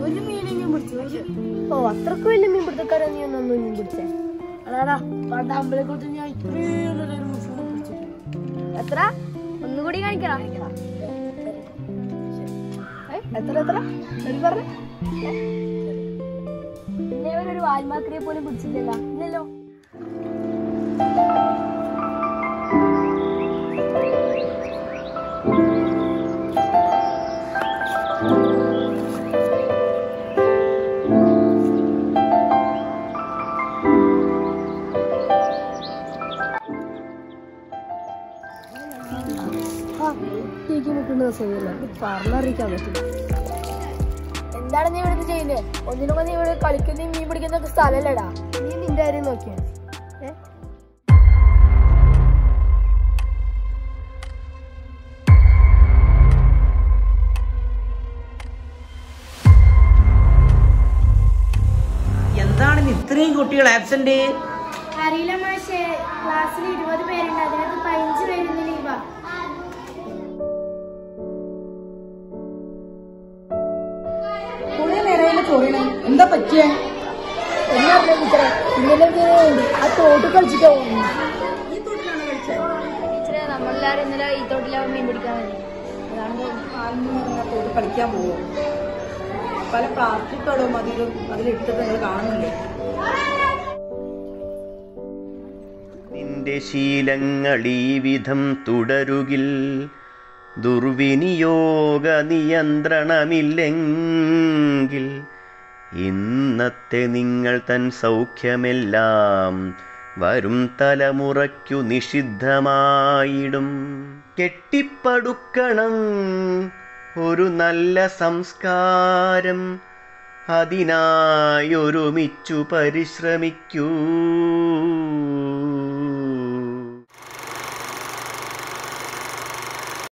ഒരു മീനെങ്കിലും പിടിച്ചു പക്ഷെ ഓ അത്രക്ക് വലിയ മീൻ പിടുത്തക്കാരാ നീ ഒന്നും മീൻ പിടിച്ചേ അതാടാ പണ്ട് അമ്പലക്കുളത്ത് ഞാൻ ഇത്രയും ഒരു മുസ്ലിം പിടിച്ചിട്ടുണ്ട് എത്ര ഒന്നുകൂടി കാണിക്കണം എത്ര എത്ര ഒരു പറഞ്ഞ പിന്നെ ഒരു വാൽമാക്രിയെ പോലും പിടിച്ചില്ലല്ലോ ഇല്ലല്ലോ മുട്ടുന്ന ദിവസമല്ല പറഞ്ഞറിയിക്കാൻ പറ്റില്ല എന്താണ് നീ ഇവിടുന്ന് ചെയ്യുന്നത് ഒന്നിനൊക്കെ നീ ഇവിടെ കളിക്കുന്ന മീൻ പിടിക്കുന്ന സ്ഥലമല്ലടാ നീ നിന്റെ കാര്യം നോക്കിയാണ് ഏ എന്താണ് ഇന്ന് ഇത്രയും കുട്ടികൾ ആബ്സെന്റ് അറിയില്ല മാഷേ ക്ലാസ്സിൽ ഇരുപത് പേരുണ്ട് അതിനകത്ത് പതിനഞ്ച് പേരുന്ന് ലീവാ കുറെ നേരം ചോറിയണം എന്താ പറ്റിയേ എന്നാ ടീച്ചറെ ഇന്നലെ ഉണ്ട് ആ തോട്ട് കളിച്ചിട്ടാ പോകുന്നു ടീച്ചറെ നമ്മളെല്ലാരും ഇന്നലെ ഈ തോട്ടിലാവും മീൻ പിടിക്കാൻ വേണ്ടി തോട് കളിക്കാൻ പോവോ പല പ്ലാസ്റ്റിക്കുകളും അതിലും അതിലിട്ടിട്ട് നിങ്ങൾ കാണുന്നില്ലേ നിന്റെ ശീലങ്ങൾ ഈ വിധം തുടരുകിൽ ദുർവിനിയോഗ നിയന്ത്രണമില്ലെങ്കിൽ ഇന്നത്തെ നിങ്ങൾ തൻ സൗഖ്യമെല്ലാം വരും തലമുറയ്ക്കു നിഷിദ്ധമായിടും കെട്ടിപ്പടുക്കണം ഒരു നല്ല സംസ്കാരം അതിനായൊരുമിച്ചു പരിശ്രമിക്കൂ